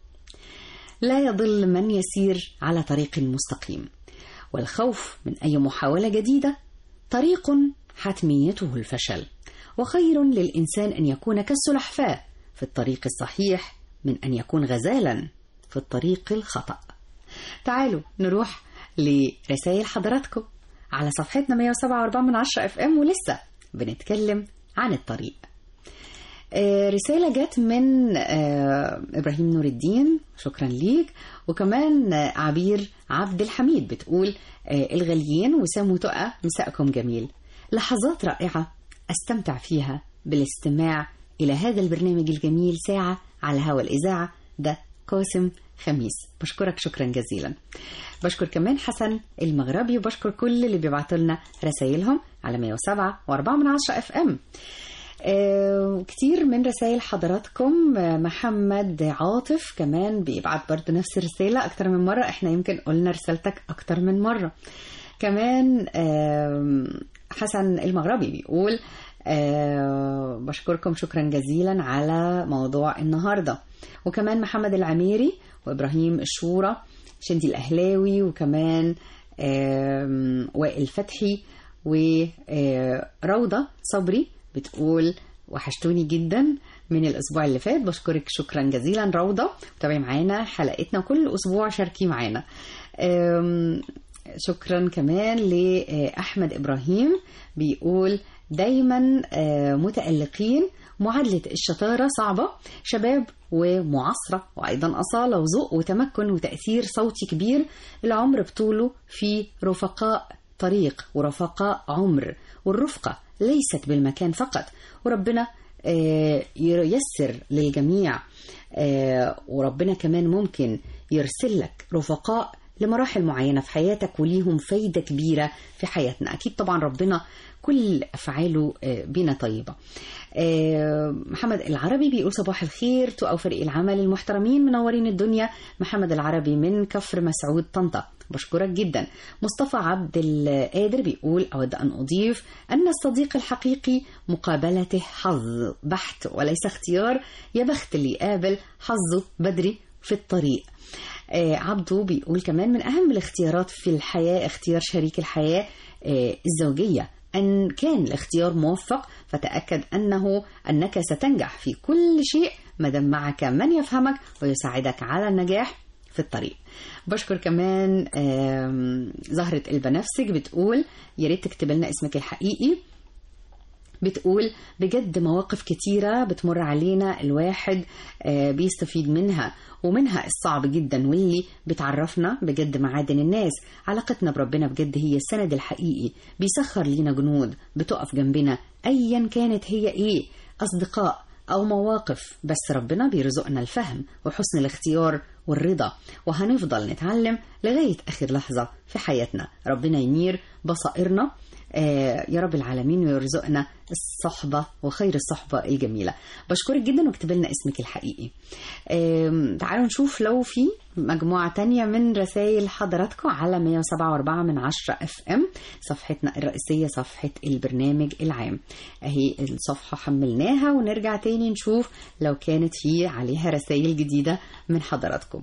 لا يضل من يسير على طريق مستقيم والخوف من أي محاولة جديدة طريق حتميته الفشل وخير للإنسان أن يكون كالسلحفاة في الطريق الصحيح من أن يكون غزالا في الطريق الخطأ تعالوا نروح لرسائل حضراتكم على صفحتنا 107.4 من 10 اف ام ولسه بنتكلم عن الطريق آه، رسالة جت من آه، إبراهيم نور الدين شكرا ليك وكمان آه، عبير عبد الحميد بتقول آه، الغاليين وسام وتقى مساءكم جميل لحظات رائعة أستمتع فيها بالاستماع إلى هذا البرنامج الجميل ساعة على هوا الإذاعة ده قاسم خميس بشكرك شكرا جزيلا بشكر كمان حسن المغربي وبشكر كل اللي بيبعتوا لنا رسائلهم على 107 و4 من 10 اف ام آه، كتير من رسائل حضراتكم آه، محمد عاطف كمان بيبعت برضو نفس الرسالة أكتر من مرة احنا يمكن قلنا رسالتك أكتر من مرة كمان آم، حسن المغربي بيقول آه، بشكركم شكرا جزيلا على موضوع النهاردة وكمان محمد العميري وإبراهيم الشورى شندي الأهلاوي وكمان آم، وائل فتحي وروضة صبري بتقول وحشتوني جدا من الاسبوع اللي فات بشكرك شكرا جزيلا روضه تابعي معانا حلقتنا كل اسبوع شاركي معانا أم، شكرا كمان لاحمد ابراهيم بيقول دايما آه، متالقين معادلة الشطارة صعبة شباب ومعاصرة وأيضا أصالة وذوق وتمكن وتأثير صوتي كبير العمر بطوله في رفقاء طريق ورفقاء عمر والرفقة ليست بالمكان فقط وربنا آه، ييسر للجميع آه، وربنا كمان ممكن يرسل لك رفقاء لمراحل معينة في حياتك وليهم فايدة كبيرة في حياتنا أكيد طبعا ربنا كل أفعاله آه، بينا طيبة آه، محمد العربي بيقول صباح الخير تقوا فريق العمل المحترمين منورين الدنيا محمد العربي من كفر مسعود طنطا بشكرك جدا مصطفى عبد القادر بيقول أود أن أضيف أن الصديق الحقيقي مقابلته حظ بحت وليس اختيار يا بخت اللي يقابل حظه بدري في الطريق آه، عبده بيقول كمان من أهم الاختيارات في الحياة اختيار شريك الحياة آه، الزوجية أن كان الاختيار موفق فتأكد أنه أنك ستنجح في كل شيء ما دام معك من يفهمك ويساعدك على النجاح في الطريق بشكر كمان آم، زهرة البنفسج بتقول يا ريت تكتب لنا اسمك الحقيقي بتقول بجد مواقف كتيرة بتمر علينا الواحد آه، بيستفيد منها ومنها الصعب جدا واللي بتعرفنا بجد معادن الناس علاقتنا بربنا بجد هي السند الحقيقي بيسخر لينا جنود بتقف جنبنا ايا كانت هي ايه اصدقاء او مواقف بس ربنا بيرزقنا الفهم وحسن الاختيار والرضا وهنفضل نتعلم لغاية آخر لحظة في حياتنا ربنا ينير بصائرنا آه، يا رب العالمين ويرزقنا الصحبة وخير الصحبة الجميلة بشكرك جدا واكتب لنا اسمك الحقيقي آم، تعالوا نشوف لو في مجموعة تانية من رسائل حضراتكم على 107.4 من 10 اف ام صفحتنا الرئيسية صفحة البرنامج العام اهي الصفحة حملناها ونرجع تاني نشوف لو كانت في عليها رسائل جديدة من حضراتكم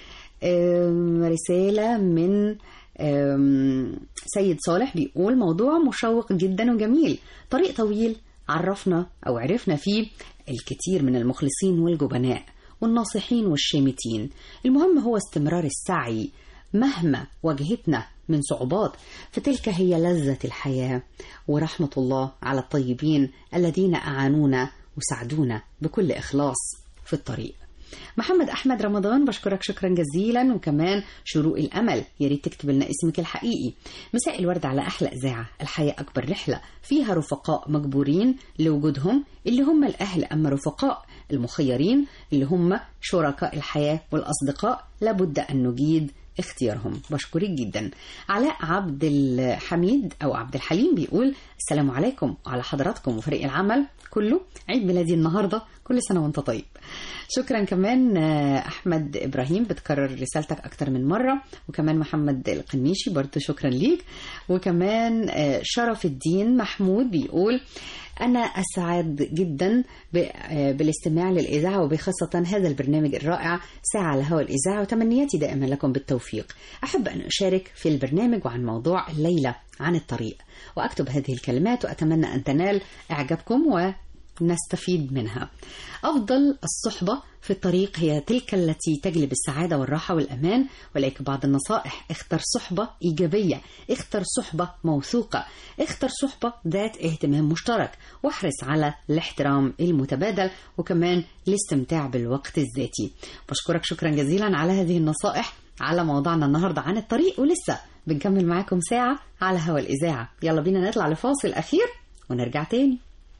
آم، رسالة من آم، سيد صالح بيقول موضوع مشوق جدا وجميل طريق طويل عرفنا أو عرفنا فيه الكثير من المخلصين والجبناء والناصحين والشامتين المهم هو استمرار السعي مهما واجهتنا من صعوبات فتلك هي لذة الحياة ورحمة الله على الطيبين الذين أعانونا وساعدونا بكل إخلاص في الطريق محمد احمد رمضان بشكرك شكرا جزيلا وكمان شروق الامل يا ريت تكتب لنا اسمك الحقيقي مساء الورد على احلى اذاعه الحياه اكبر رحله فيها رفقاء مجبورين لوجودهم اللي هم الاهل اما رفقاء المخيرين اللي هم شركاء الحياه والاصدقاء لابد ان نجيد اختيارهم بشكرك جدا علاء عبد الحميد او عبد الحليم بيقول السلام عليكم وعلى حضراتكم وفريق العمل كله عيد ميلادي النهارده كل سنه وانت طيب شكرا كمان آه، احمد ابراهيم بتكرر رسالتك اكتر من مره وكمان محمد القنيشي برضه شكرا ليك وكمان آه، شرف الدين محمود بيقول أنا أسعد جدا ب- آه، بالاستماع للإذاعة وبخاصة هذا البرنامج الرائع ساعة على هوا الإذاعة وتمنياتي دائما لكم بالتوفيق أحب أن أشارك في البرنامج وعن موضوع الليلة عن الطريق وأكتب هذه الكلمات وأتمنى أن تنال إعجابكم ونستفيد منها أفضل الصحبة في الطريق هي تلك التي تجلب السعادة والراحة والأمان ولكن بعض النصائح اختر صحبة إيجابية اختر صحبة موثوقة اختر صحبة ذات اهتمام مشترك واحرص على الاحترام المتبادل وكمان الاستمتاع بالوقت الذاتي بشكرك شكرا جزيلا على هذه النصائح على موضوعنا النهاردة عن الطريق ولسه بنكمل معاكم ساعة على هوا الإذاعة يلا بينا نطلع لفاصل أخير ونرجع تاني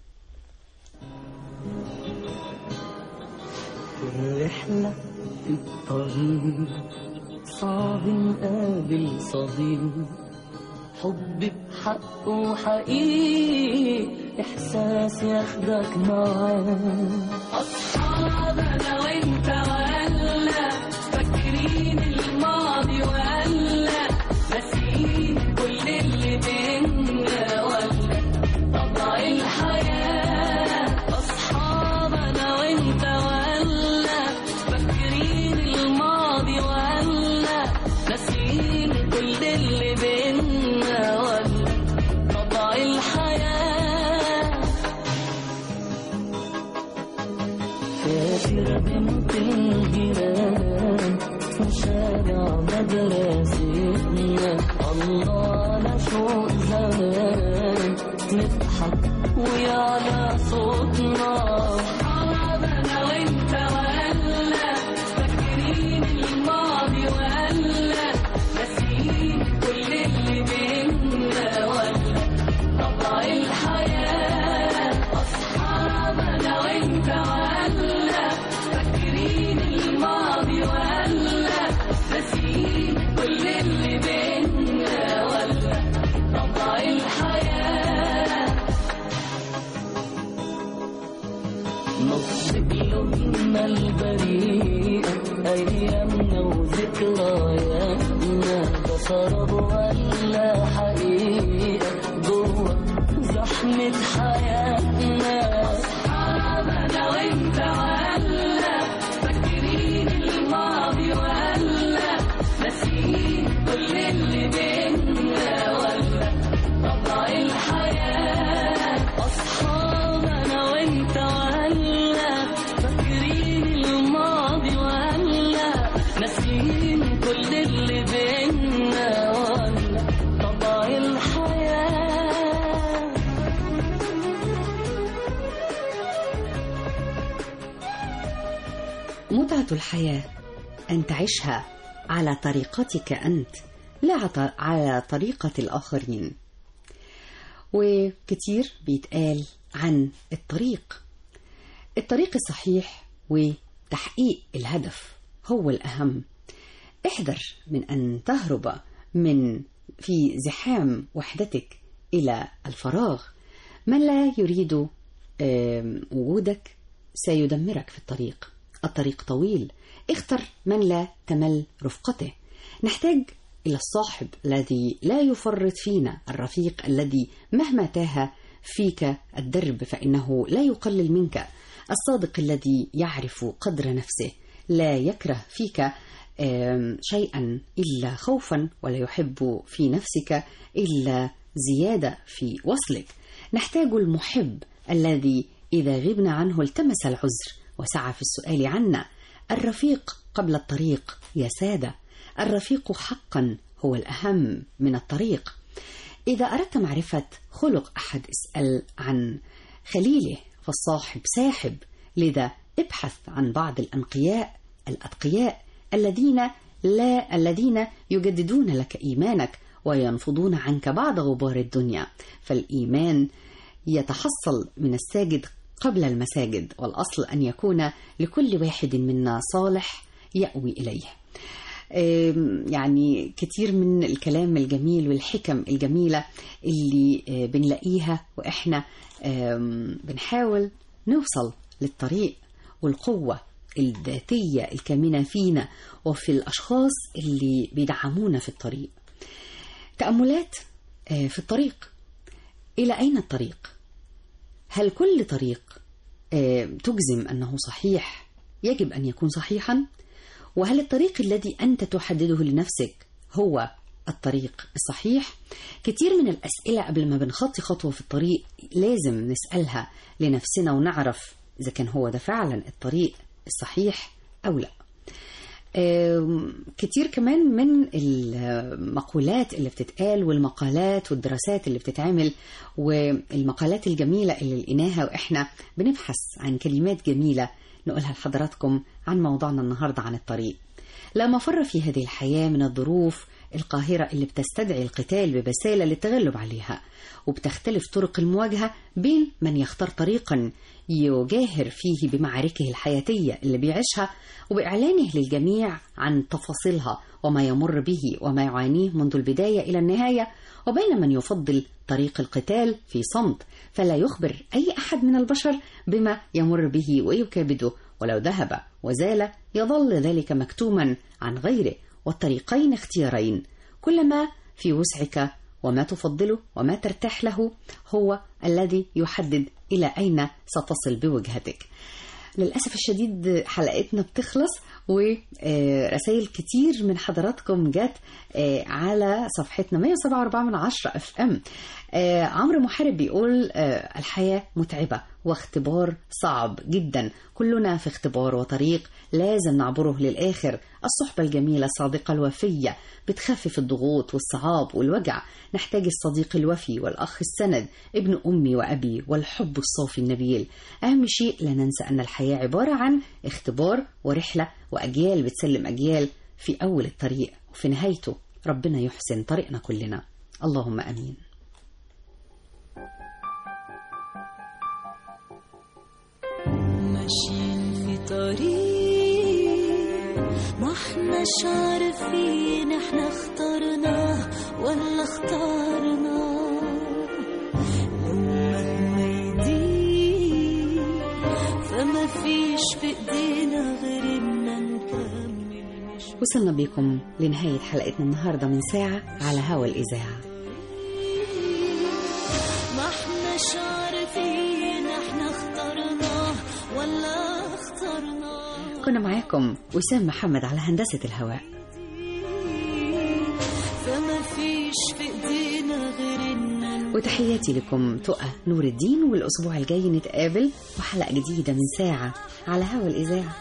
الرحلة في الطريق صعب نقابل صديق حب بحق وحقيقي إحساس ياخدك معاه أصحابنا وانت وهلا فاكرين الماضي وهلا ناسيين كل اللي بينا ولا طبع الحياة أصحابنا وانت وهلا فاكرين الماضي وهلا ناسيين كل اللي بينا ولا طبع الحياة فاكر بنت الجيران في شارع مدرستنا الله على شوق زمان نضحك ويعلى صوتنا أصحابنا وانت وهلا فاكرين الماضي وهلا ناسيين كل اللي بينا ولا طبع الحياة أصحابنا وانت وهلا فاكرين الماضي وهلا ناسيين كل اللي بينا ولا طبع الحياة نص قلوبنا البريئة أيامنا وذكرياتنا ده سراب ولا حقيقة جوه زحمة حياتنا أصحابنا وانت وهلا فاكرين الماضي وهلا ناسيين كل اللي بينا ولا طبع الحياة أصحابنا وانت وهلا فاكرين الماضي وهلا ناسيين كل اللي بينا ولا طبع الحياة متعة الحياة أن تعيشها على طريقتك أنت لا عط- على طريقة الآخرين وكتير بيتقال عن الطريق الطريق الصحيح وتحقيق الهدف هو الأهم احذر من أن تهرب من في زحام وحدتك إلى الفراغ من لا يريد آم، وجودك سيدمرك في الطريق الطريق طويل اختر من لا تمل رفقته نحتاج إلى الصاحب الذي لا يفرط فينا الرفيق الذي مهما تاه فيك الدرب فإنه لا يقلل منك الصادق الذي يعرف قدر نفسه لا يكره فيك آم، شيئا إلا خوفا ولا يحب في نفسك إلا زيادة في وصلك نحتاج المحب الذي إذا غبنا عنه التمس العذر وسعى في السؤال عنا الرفيق قبل الطريق يا سادة الرفيق حقا هو الأهم من الطريق إذا أردت معرفة خلق أحد اسأل عن خليله فالصاحب ساحب لذا ابحث عن بعض الأنقياء الأتقياء الذين لا الذين يجددون لك إيمانك وينفضون عنك بعض غبار الدنيا فالإيمان يتحصل من الساجد قبل المساجد والأصل أن يكون لكل واحد منا صالح يأوي إليه آم، يعني كتير من الكلام الجميل والحكم الجميلة اللي آه، بنلاقيها وإحنا آم، بنحاول نوصل للطريق والقوة الذاتية الكامنة فينا وفي الأشخاص اللي بيدعمونا في الطريق تأملات آه، في الطريق إلى أين الطريق؟ هل كل طريق آه، تجزم أنه صحيح يجب أن يكون صحيحا؟ وهل الطريق الذي أنت تحدده لنفسك هو الطريق الصحيح؟ كتير من الأسئلة قبل ما بنخطي خطوة في الطريق لازم نسألها لنفسنا ونعرف إذا كان هو ده فعلا الطريق الصحيح أو لا آم، كتير كمان من المقولات اللي بتتقال والمقالات والدراسات اللي بتتعمل والمقالات الجميلة اللي لقيناها وإحنا بنبحث عن كلمات جميلة نقولها لحضراتكم عن موضوعنا النهاردة عن الطريق لا مفر في هذه الحياة من الظروف القاهرة اللي بتستدعي القتال ببسالة للتغلب عليها وبتختلف طرق المواجهة بين من يختار طريقا يجاهر فيه بمعاركه الحياتية اللي بيعيشها وبإعلانه للجميع عن تفاصيلها وما يمر به وما يعانيه منذ البداية إلى النهاية وبين من يفضل طريق القتال في صمت فلا يخبر أي أحد من البشر بما يمر به ويكابده ولو ذهب وزال يظل ذلك مكتوما عن غيره والطريقين اختيارين كل ما في وسعك وما تفضله وما ترتاح له هو الذي يحدد إلى أين ستصل بوجهتك للأسف الشديد حلقتنا بتخلص ورسائل كتير من حضراتكم جت آه، على صفحتنا 107.4 من 10 اف ام عمرو محارب بيقول آه، الحياة متعبة واختبار صعب جدا كلنا في اختبار وطريق لازم نعبره للآخر الصحبة الجميلة الصادقة الوفية بتخفف الضغوط والصعاب والوجع نحتاج الصديق الوفي والأخ السند ابن أمي وأبي والحب الصافي النبيل أهم شيء لا ننسى أن الحياة عبارة عن اختبار ورحلة وأجيال بتسلم أجيال في أول الطريق وفي نهايته ربنا يحسن طريقنا كلنا اللهم أمين ماشيين في طريق ما احناش عارفين احنا اخترناه ولا اخترناه لو مهما يضيق فما فيش في ايدينا غير ان نكمل مشوار وصلنا بكم لنهاية حلقتنا النهاردة من ساعة على هوا الإذاعة ما احناش عارفين احنا اخترناه ولا اخترناه كنا معاكم وسام محمد على هندسة الهواء فما فيش في ايدينا غير ان وتحياتي لكم تقى نور الدين والأسبوع الجاي نتقابل وحلقة جديدة من ساعة على هوا الإذاعة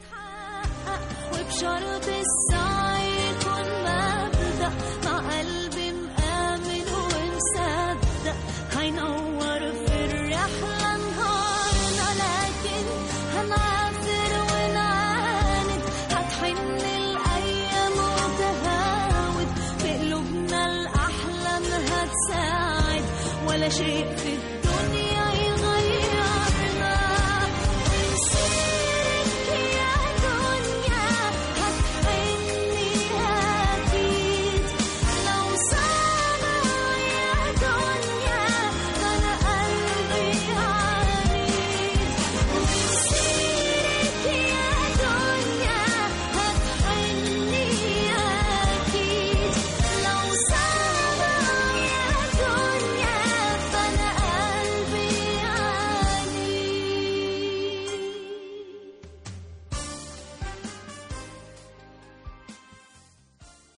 وبشرط السعي يكون مبدأ مع قلبي مآمن ومصدق هينور في الرحلة نهارنا لكن هنعافر ونعاند هتحن الأيام وتهاود في قلوبنا الأحلام هتساعد ولا شيء في